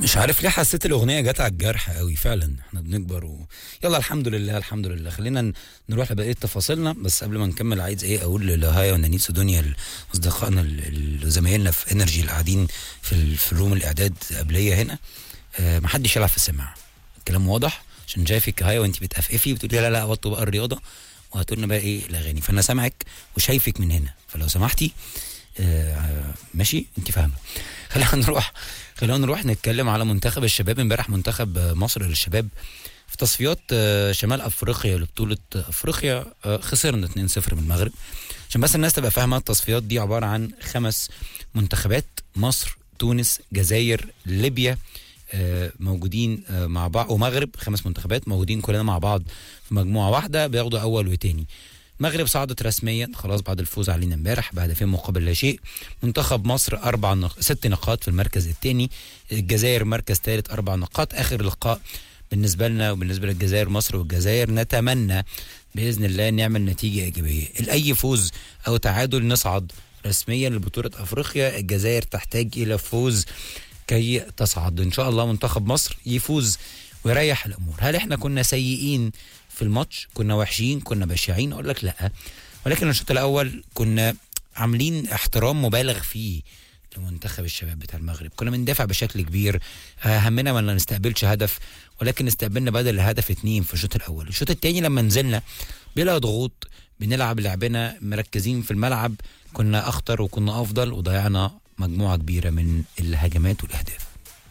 مش عارف ليه حسيت الاغنيه جت على الجرح قوي فعلا احنا بنكبر و... يلا الحمد لله الحمد لله خلينا ن- نروح لبقيه تفاصيلنا بس قبل ما نكمل عايز ايه اقول لهايا ونانيس ودنيا اصدقائنا ال- ال- زمايلنا في انرجي اللي قاعدين في ال- في روم الاعداد قبليه هنا آه محدش يلعب في السماعه الكلام واضح عشان شايفك هايا وانت بتقفقفي بتقولي لا لا وطوا بقى الرياضه وهاتوا لنا بقى ايه الاغاني فانا سامعك وشايفك من هنا فلو سمحتي آه ماشي انت فاهمه خلينا نروح خلينا نروح نتكلم على منتخب الشباب امبارح منتخب آه، مصر للشباب في تصفيات آه، شمال افريقيا لبطوله افريقيا آه، خسرنا 2-0 من المغرب عشان بس الناس تبقى فاهمه التصفيات دي عباره عن خمس منتخبات مصر تونس جزائر ليبيا آه، موجودين آه، مع بعض ومغرب خمس منتخبات موجودين كلنا مع بعض في مجموعه واحده بياخدوا اول وتاني المغرب صعدت رسميا خلاص بعد الفوز علينا امبارح بهدفين مقابل لا شيء منتخب مصر اربع نق... ست نقاط في المركز الثاني الجزائر مركز ثالث اربع نقاط اخر لقاء بالنسبه لنا وبالنسبه للجزائر مصر والجزائر نتمنى باذن الله نعمل نتيجه ايجابيه الاي فوز او تعادل نصعد رسميا لبطوله افريقيا الجزائر تحتاج الى فوز كي تصعد ان شاء الله منتخب مصر يفوز ويريح الامور هل احنا كنا سيئين في الماتش كنا وحشين كنا بشعين اقول لك لا ولكن الشوط الاول كنا عاملين احترام مبالغ فيه لمنتخب الشباب بتاع المغرب كنا بندافع بشكل كبير آه، همنا ما نستقبلش هدف ولكن استقبلنا بدل الهدف اتنين في الشوط الاول الشوط التاني لما نزلنا بلا ضغوط بنلعب لعبنا مركزين في الملعب كنا اخطر وكنا افضل وضيعنا مجموعه كبيره من الهجمات والاهداف